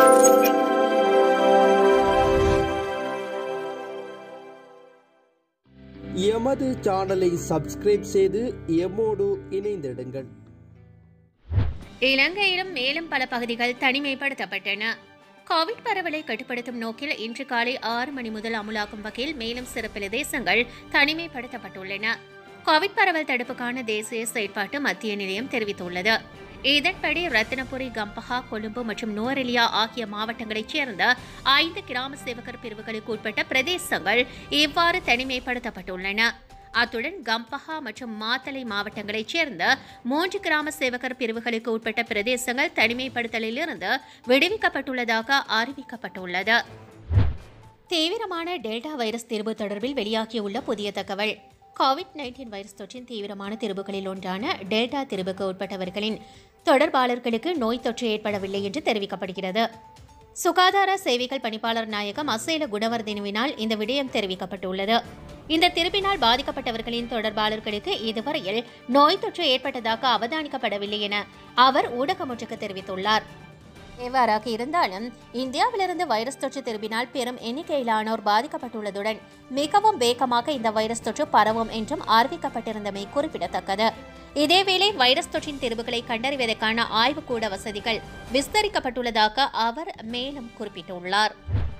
எமது சேனலை சப்ஸ்கிரைப் செய்து எம்மோடு இணைந்திடுங்கள் இலங்கையிலும் மேலும் பல பகுதிகள் தனிமைப்படுத்தப்பட்டன கோவிட் பரவலை கட்டுப்படுத்தும் நோக்கில் இன்று காலை ஆறு மணி முதல் அமுலாக்கும் வகையில் மேலும் சில பிரதேசங்கள் தனிமைப்படுத்தப்பட்டுள்ளன கோவிட் பரவல் தடுப்புக்கான தேசிய செயற்பாட்டு மத்திய நிலையம் தெரிவித்துள்ளது இதன்படி ரத்தினபுரி கம்பஹா கொழும்பு மற்றும் நுவரெலியா ஆகிய மாவட்டங்களைச் சேர்ந்த ஐந்து கிராம சேவகர் பிரிவுகளுக்கு உட்பட்ட பிரதேசங்கள் இவ்வாறு தனிமைப்படுத்தப்பட்டுள்ளன அத்துடன் கம்பஹா மற்றும் மாத்தளை மாவட்டங்களைச் சேர்ந்த மூன்று கிராம சேவகர் பிரிவுகளுக்கு உட்பட்ட பிரதேசங்கள் தனிமைப்படுத்தலிலிருந்து விடுவிக்கப்பட்டுள்ளதாக அறிவிக்கப்பட்டுள்ளது தீவிரமான டெல்டா வைரஸ் தீர்வு தொடர்பில் வெளியாகியுள்ள புதிய தகவல் கோவிட் நைன்டீன் வைரஸ் தொற்றின் தீவிரமான திரிபுகளில் ஒன்றான டெல்டா திரிபுக்கு உட்பட்டவர்களின் தொடர்பாளர்களுக்கு நோய் தொற்று ஏற்படவில்லை என்று தெரிவிக்கப்படுகிறது சுகாதார சேவைகள் பணிப்பாளர் நாயகம் அசேல குணவர்தனுவினால் இந்த விடயம் தெரிவிக்கப்பட்டுள்ளது இந்த திருப்பினால் பாதிக்கப்பட்டவர்களின் தொடர்பாளர்களுக்கு இதுவரையில் நோய் தொற்று ஏற்பட்டதாக அவதானிக்கப்படவில்லை என அவர் ஊடகம் ஒன்றுக்கு தெரிவித்துள்ளார் எவ்வாறாக இருந்தாலும் இந்தியாவிலிருந்து வைரஸ் தொற்று திரும்பினால் பெரும் எண்ணிக்கையிலானோர் பாதிக்கப்பட்டுள்ளதுடன் மிகவும் வேகமாக இந்த வைரஸ் தொற்று பரவும் என்றும் அறிவிக்கப்பட்டிருந்தமை குறிப்பிடத்தக்கது இதேவேளை வைரஸ் தொற்றின் திருவுகளை கண்டறிவதற்கான ஆய்வுக்கூட வசதிகள் விஸ்தரிக்கப்பட்டுள்ளதாக அவர் மேலும் குறிப்பிட்டுள்ளார்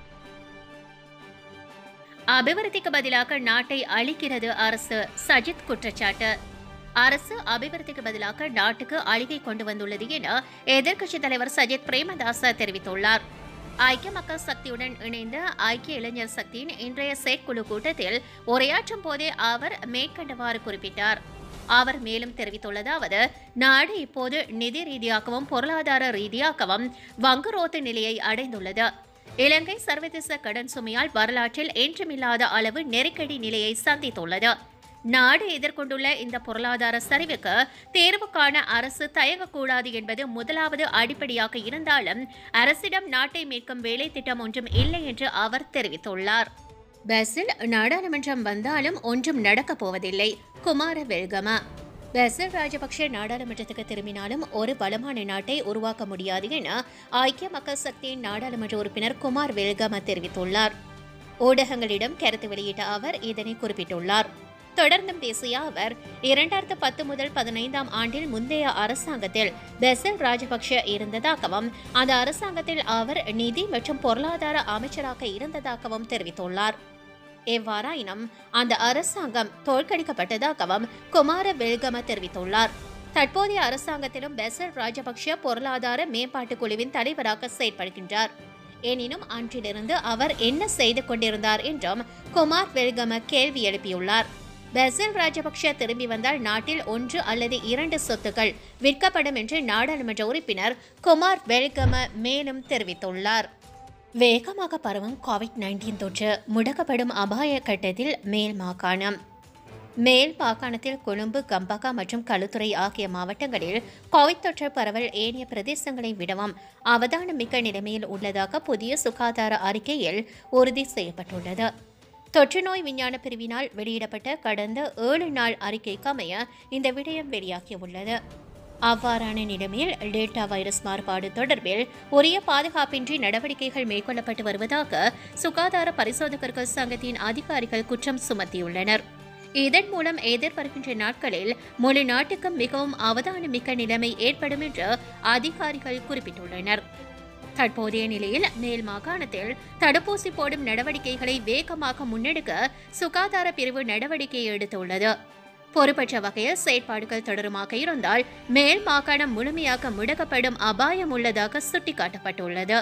அபிவிருத்திக்கு பதிலாக நாட்டை அழிக்கிறது அரசு சஜித் குற்றச்சாட்டு அரசு அபிவிருத்திக்கு பதிலாக நாட்டுக்கு அழிவை கொண்டு வந்துள்ளது என எதிர்க்கட்சித் தலைவர் சஜித் பிரேமதாச தெரிவித்துள்ளார் ஐக்கிய மக்கள் சக்தியுடன் இணைந்த ஐக்கிய இளைஞர் சக்தியின் இன்றைய செயற்குழு கூட்டத்தில் உரையாற்றும் போதே அவர் மேற்கண்டவாறு குறிப்பிட்டார் அவர் மேலும் தெரிவித்துள்ளதாவது நாடு இப்போது நிதி ரீதியாகவும் பொருளாதார ரீதியாகவும் வங்குரோத்து நிலையை அடைந்துள்ளது இலங்கை சர்வதேச கடன் சுமையால் வரலாற்றில் என்றுமில்லாத அளவு நெருக்கடி நிலையை சந்தித்துள்ளது நாடு எதிர்கொண்டுள்ள இந்த பொருளாதார சரிவுக்கு தேர்வு காண அரசு தயங்கக்கூடாது என்பது முதலாவது அடிப்படையாக இருந்தாலும் அரசிடம் நாட்டை மீட்கும் வேலை திட்டம் ஒன்றும் இல்லை என்று அவர் தெரிவித்துள்ளார் பஸ்ஸில் நாடாளுமன்றம் வந்தாலும் ஒன்றும் நடக்கப் போவதில்லை குமார வெல்கம பெசல் ராஜபக்ஷ நாடாளுமன்றத்துக்கு திரும்பினாலும் ஒரு பலமான நாட்டை உருவாக்க முடியாது என ஐக்கிய மக்கள் சக்தியின் நாடாளுமன்ற உறுப்பினர் குமார் வெல்கம தெரிவித்துள்ளார் ஊடகங்களிடம் கருத்து வெளியிட்ட அவர் இதனை குறிப்பிட்டுள்ளார் தொடர்ந்தும் பேசிய அவர் இரண்டாயிரத்து பத்து முதல் பதினைந்தாம் ஆண்டில் முந்தைய அரசாங்கத்தில் பெசல் ராஜபக்ஷ இருந்ததாகவும் அந்த அரசாங்கத்தில் அவர் நிதி மற்றும் பொருளாதார அமைச்சராக இருந்ததாகவும் தெரிவித்துள்ளார் எவ்வாறாயினும் அந்த அரசாங்கம் தோற்கடிக்கப்பட்டதாகவும் குமார வெல்கம தெரிவித்துள்ளார் தற்போதைய அரசாங்கத்திலும் பெசல் ராஜபக்ஷ பொருளாதார மேம்பாட்டுக் குழுவின் தலைவராக செயற்படுகின்றார் எனினும் அன்றிலிருந்து அவர் என்ன செய்து கொண்டிருந்தார் என்றும் குமார் வெல்கம கேள்வி எழுப்பியுள்ளார் பெசல் ராஜபக்ஷ திரும்பி வந்தால் நாட்டில் ஒன்று அல்லது இரண்டு சொத்துக்கள் விற்கப்படும் என்று நாடாளுமன்ற உறுப்பினர் குமார் வெல்கம மேலும் தெரிவித்துள்ளார் வேகமாக பரவும் கோவிட் நைன்டீன் தொற்று முடக்கப்படும் அபாய கட்டத்தில் மேல் மாகாணம் மேல் மாகாணத்தில் கொழும்பு கம்பகா மற்றும் களுத்துறை ஆகிய மாவட்டங்களில் கோவிட் தொற்று பரவல் ஏனைய பிரதேசங்களை விடவும் அவதானமிக்க நிலைமையில் உள்ளதாக புதிய சுகாதார அறிக்கையில் உறுதி செய்யப்பட்டுள்ளது தொற்று நோய் விஞ்ஞான பிரிவினால் வெளியிடப்பட்ட கடந்த ஏழு நாள் அறிக்கைக்கு அமைய இந்த விடயம் வெளியாகியுள்ளது அவ்வாறான நிலைமையில் டெல்டா வைரஸ் மாறுபாடு தொடர்பில் உரிய பாதுகாப்பின்றி நடவடிக்கைகள் மேற்கொள்ளப்பட்டு வருவதாக சுகாதார பரிசோதகர்கள் சங்கத்தின் அதிகாரிகள் குற்றம் சுமத்தியுள்ளனர் இதன் மூலம் எதிர்வருகின்ற நாட்களில் முழு நாட்டுக்கும் மிகவும் அவதானமிக்க நிலைமை ஏற்படும் என்று அதிகாரிகள் குறிப்பிட்டுள்ளனர் தற்போதைய நிலையில் மேல் மாகாணத்தில் தடுப்பூசி போடும் நடவடிக்கைகளை வேகமாக முன்னெடுக்க சுகாதார பிரிவு நடவடிக்கை எடுத்துள்ளது பொறுப்பற்ற வகையில் செயற்பாடுகள் தொடருமாக இருந்தால் மேல் மாகாணம் முழுமையாக முடக்கப்படும் அபாயம் உள்ளதாக சுட்டிக்காட்டப்பட்டுள்ளது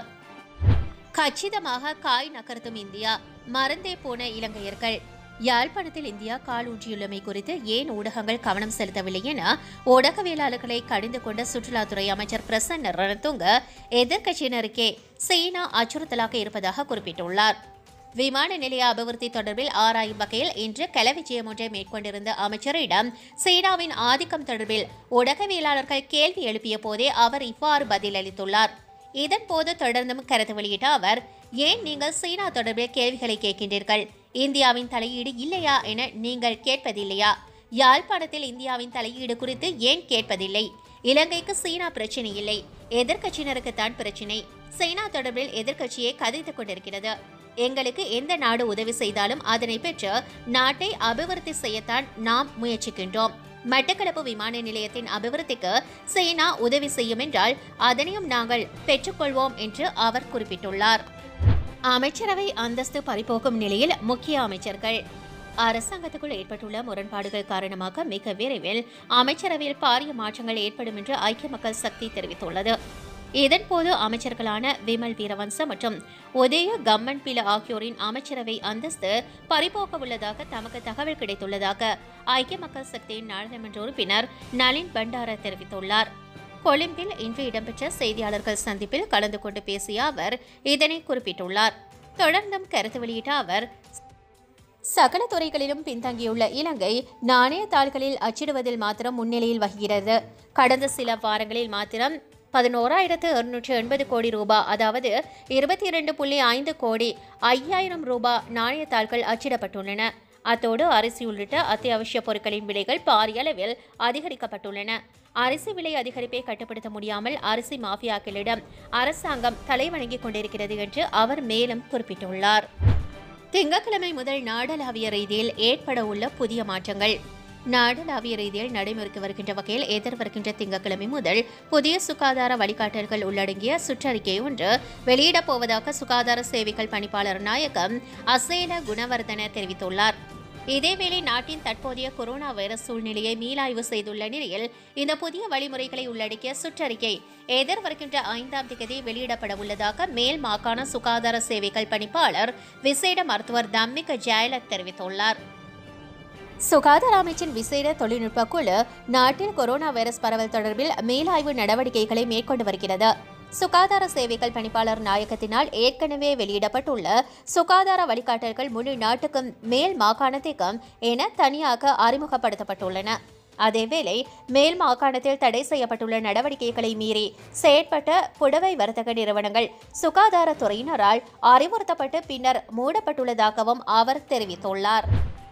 கச்சிதமாக காய் நகர்த்தும் இந்தியா மறந்தே போன இலங்கையர்கள் யாழ்ப்பாணத்தில் இந்தியா கால் ஊன்றியுள்ளமை குறித்து ஏன் ஊடகங்கள் கவனம் செலுத்தவில்லை என ஊடகவியலாளர்களை கடிந்து கொண்ட சுற்றுலாத்துறை அமைச்சர் பிரசன்ன ரணதுங்க எதிர்க்கட்சியினருக்கே சீனா அச்சுறுத்தலாக இருப்பதாக குறிப்பிட்டுள்ளார் விமான நிலைய அபிவிருத்தி தொடர்பில் ஆராயும் வகையில் இன்று கல விஜயம் ஒன்றை மேற்கொண்டிருந்த அமைச்சரிடம் சீனாவின் ஆதிக்கம் தொடர்பில் ஊடகவியலாளர்கள் கேள்வி எழுப்பிய போதே அவர் இவ்வாறு பதிலளித்துள்ளார் இதன்போது தொடர்ந்தும் கருத்து வெளியிட்ட அவர் ஏன் நீங்கள் சீனா தொடர்பில் கேள்விகளை கேட்கின்றீர்கள் இந்தியாவின் தலையீடு இல்லையா என நீங்கள் கேட்பதில்லையா யாழ்ப்பாணத்தில் இந்தியாவின் தலையீடு குறித்து ஏன் கேட்பதில்லை இலங்கைக்கு சீனா பிரச்சினை இல்லை எதிர்க்கட்சியினருக்கு தான் பிரச்சினை சீனா தொடர்பில் எதிர்க்கட்சியை கதைத்துக் கொண்டிருக்கிறது எங்களுக்கு எந்த நாடு உதவி செய்தாலும் அதனை பெற்று நாட்டை அபிவிருத்தி செய்யத்தான் நாம் முயற்சிக்கின்றோம் மட்டக்களப்பு விமான நிலையத்தின் அபிவிருத்திக்கு சீனா உதவி செய்யும் என்றால் அதனையும் நாங்கள் பெற்றுக்கொள்வோம் என்று அவர் குறிப்பிட்டுள்ளார் அமைச்சரவை அந்தஸ்து பறிபோக்கும் நிலையில் முக்கிய அமைச்சர்கள் அரசாங்கத்துக்குள் ஏற்பட்டுள்ள முரண்பாடுகள் காரணமாக மிக விரைவில் அமைச்சரவையில் பாரிய மாற்றங்கள் ஏற்படும் என்று ஐக்கிய மக்கள் சக்தி தெரிவித்துள்ளது இதன்போது அமைச்சர்களான விமல் வீரவன்ச மற்றும் உதய கம்மன் பில ஆகியோரின் அமைச்சரவை அந்தஸ்து பறிபோக்க உள்ளதாக தமக்கு தகவல் கிடைத்துள்ளதாக ஐக்கிய மக்கள் சக்தியின் நாடாளுமன்ற உறுப்பினர் நளின் பண்டார தெரிவித்துள்ளார் கொழும்பில் இன்று இடம்பெற்ற செய்தியாளர்கள் சந்திப்பில் கலந்து கொண்டு பேசிய அவர் இதனை குறிப்பிட்டுள்ளார் தொடர்ந்தும் கருத்து வெளியிட்ட அவர் சகல துறைகளிலும் பின்தங்கியுள்ள இலங்கை நாணயத்தாள்களில் அச்சிடுவதில் மாத்திரம் முன்னிலையில் வகிக்கிறது கடந்த சில வாரங்களில் மாத்திரம் பதினோராயிரத்து இருநூற்று எண்பது கோடி ரூபாய் அதாவது இருபத்தி இரண்டு புள்ளி ஐந்து கோடி ஐயாயிரம் ரூபாய் நாணயத்தாள்கள் அச்சிடப்பட்டுள்ளன அத்தோடு அரிசி உள்ளிட்ட அத்தியாவசிய பொருட்களின் விலைகள் பாரிய அளவில் அதிகரிக்கப்பட்டுள்ளன அரிசி விலை அதிகரிப்பை கட்டுப்படுத்த முடியாமல் அரிசி மாஃபியாக்களிடம் அரசாங்கம் தலைவணங்கிக் கொண்டிருக்கிறது என்று அவர் மேலும் குறிப்பிட்டுள்ளார் திங்கட்கிழமை முதல் நாடளாவிய ரீதியில் ஏற்பட உள்ள புதிய மாற்றங்கள் நாடளாவிய ரீதியில் நடைமுறைக்கு வருகின்ற வகையில் எதிர்வருகின்ற திங்கட்கிழமை முதல் புதிய சுகாதார வழிகாட்டல்கள் உள்ளடங்கிய சுற்றறிக்கை ஒன்று வெளியிடப் போவதாக சுகாதார சேவைகள் பணிப்பாளர் நாயகம் அசேல குணவர்தன தெரிவித்துள்ளார் இதேவேளை நாட்டின் தற்போதைய கொரோனா வைரஸ் சூழ்நிலையை மீளாய்வு செய்துள்ள நிலையில் இந்த புதிய வழிமுறைகளை உள்ளடக்கிய சுற்றறிக்கை எதிர்வருகின்ற ஐந்தாம் தேதி வெளியிடப்பட உள்ளதாக மேல் மாகாண சுகாதார சேவைகள் பணிப்பாளர் விசேட மருத்துவர் தம்மிக ஜெயலத் தெரிவித்துள்ளார் சுகாதார அமைச்சின் விசேட தொழில்நுட்ப குழு நாட்டில் கொரோனா வைரஸ் பரவல் தொடர்பில் மேலாய்வு நடவடிக்கைகளை மேற்கொண்டு வருகிறது சுகாதார சேவைகள் பணிப்பாளர் நாயகத்தினால் ஏற்கனவே வெளியிடப்பட்டுள்ள சுகாதார வழிகாட்டல்கள் முழு நாட்டுக்கும் மேல் மாகாணத்திற்கும் என தனியாக அறிமுகப்படுத்தப்பட்டுள்ளன அதேவேளை மேல் மாகாணத்தில் தடை செய்யப்பட்டுள்ள நடவடிக்கைகளை மீறி செயற்பட்ட புடவை வர்த்தக நிறுவனங்கள் சுகாதாரத்துறையினரால் அறிவுறுத்தப்பட்டு பின்னர் மூடப்பட்டுள்ளதாகவும் அவர் தெரிவித்துள்ளார்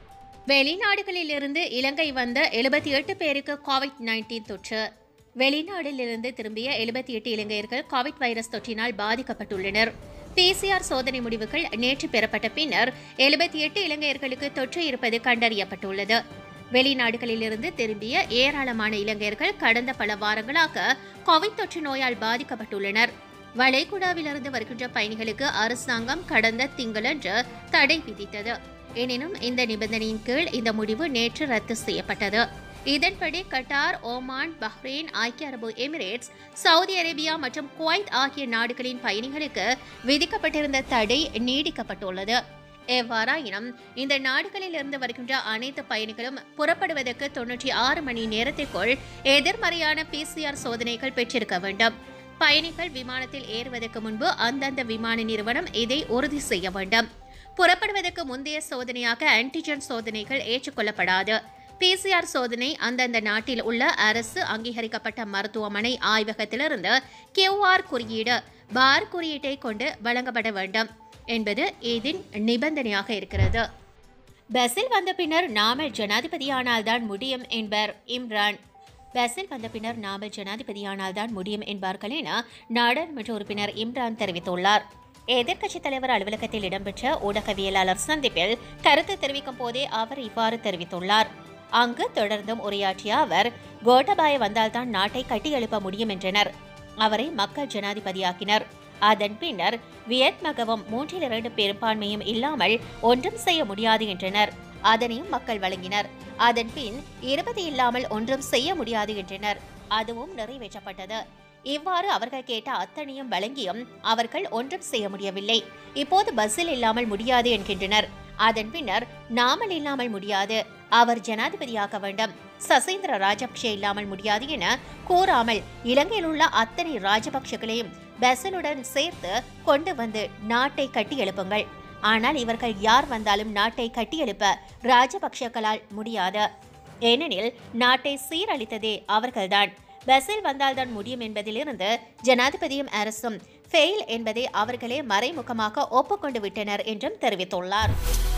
வெளிநாடுகளிலிருந்து இலங்கை வந்த எழுபத்தி எட்டு பேருக்கு கோவிட் நைன்டீன் தொற்று வெளிநாட்டிலிருந்து திரும்பிய எழுபத்தி எட்டு இலங்கையர்கள் கோவிட் வைரஸ் தொற்றினால் பாதிக்கப்பட்டுள்ளனர் பிசிஆர் சோதனை முடிவுகள் நேற்று பெறப்பட்ட பின்னர் எழுபத்தி எட்டு இலங்கையர்களுக்கு தொற்று இருப்பது கண்டறியப்பட்டுள்ளது வெளிநாடுகளிலிருந்து திரும்பிய ஏராளமான இலங்கையர்கள் கடந்த பல வாரங்களாக கோவிட் தொற்று நோயால் பாதிக்கப்பட்டுள்ளனர் வளைகுடாவிலிருந்து வருகின்ற பயணிகளுக்கு அரசாங்கம் கடந்த திங்களன்று தடை விதித்தது எனினும் இந்த நிபந்தனையின் கீழ் இந்த முடிவு நேற்று ரத்து செய்யப்பட்டது இதன்படி கட்டார் ஓமான் பஹ்ரைன் ஐக்கிய அரபு எமிரேட்ஸ் சவுதி அரேபியா மற்றும் குவைத் ஆகிய நாடுகளின் பயணிகளுக்கு விதிக்கப்பட்டிருந்த தடை நீடிக்கப்பட்டுள்ளது எவ்வாறாயினும் இந்த நாடுகளில் இருந்து வருகின்ற அனைத்து பயணிகளும் புறப்படுவதற்கு தொன்னூற்றி ஆறு மணி நேரத்திற்குள் எதிர்மறையான பிசிஆர் சோதனைகள் பெற்றிருக்க வேண்டும் பயணிகள் விமானத்தில் ஏறுவதற்கு முன்பு அந்தந்த விமான நிறுவனம் இதை உறுதி செய்ய வேண்டும் புறப்படுவதற்கு முந்தைய சோதனையாக ஆன்டிஜென் சோதனைகள் ஏற்றுக்கொள்ளப்படாது பிசிஆர் சோதனை அந்தந்த நாட்டில் உள்ள அரசு அங்கீகரிக்கப்பட்ட மருத்துவமனை ஆய்வகத்திலிருந்து கியூஆர் குறியீடு பார் குறியீட்டை கொண்டு வழங்கப்பட வேண்டும் என்பது இதின் நிபந்தனையாக இருக்கிறது பஸ்ஸில் வந்த பின்னர் நாமல் ஜனாதிபதியானால்தான் முடியும் என்பர் இம்ரான் பஸ்ஸில் வந்த பின்னர் நாமல் ஜனாதிபதியானால்தான் முடியும் என்பார்கள் என நாடாளுமன்ற உறுப்பினர் இம்ரான் தெரிவித்துள்ளார் எதிர்க்கட்சித் தலைவர் அலுவலகத்தில் இடம்பெற்ற ஊடகவியலாளர் சந்திப்பில் கருத்து தெரிவிக்கும் போதே அவர் இவ்வாறு தெரிவித்துள்ளார் அங்கு தொடர்ந்தும் உரையாற்றிய அவர் கோட்டபாய வந்தால்தான் நாட்டை கட்டியெழுப்ப முடியும் என்றனர் அவரை மக்கள் ஜனாதிபதியாக்கினர் அதன் பின்னர் வியட்மகவும் மூன்றில் இரண்டு பெரும்பான்மையும் இல்லாமல் ஒன்றும் செய்ய முடியாது என்றனர் அதனையும் மக்கள் வழங்கினர் அதன் பின் இருபது இல்லாமல் ஒன்றும் செய்ய முடியாது என்றனர் அதுவும் நிறைவேற்றப்பட்டது இவ்வாறு அவர்கள் கேட்ட அத்தனையும் வழங்கியும் அவர்கள் ஒன்றும் செய்ய முடியவில்லை இப்போது பஸ்ஸில் இல்லாமல் முடியாது என்கின்றனர் அதன் பின்னர் நாமல் இல்லாமல் முடியாது அவர் ஜனாதிபதியாக வேண்டும் சசேந்திர ராஜபக்ஷ இல்லாமல் முடியாது என கூறாமல் இலங்கையில் உள்ள அத்தனை ராஜபக்ஷகளையும் பஸ்ஸலுடன் சேர்த்து கொண்டு வந்து நாட்டை கட்டி எழுப்புங்கள் ஆனால் இவர்கள் யார் வந்தாலும் நாட்டை கட்டியெழுப்ப ராஜபக்ஷக்களால் முடியாது ஏனெனில் நாட்டை சீரழித்ததே அவர்கள்தான் பஸ்ஸில் வந்தால்தான் முடியும் என்பதிலிருந்து ஜனாதிபதியும் அரசும் ஃபெயில் என்பதை அவர்களே மறைமுகமாக ஒப்புக்கொண்டு விட்டனர் என்றும் தெரிவித்துள்ளார்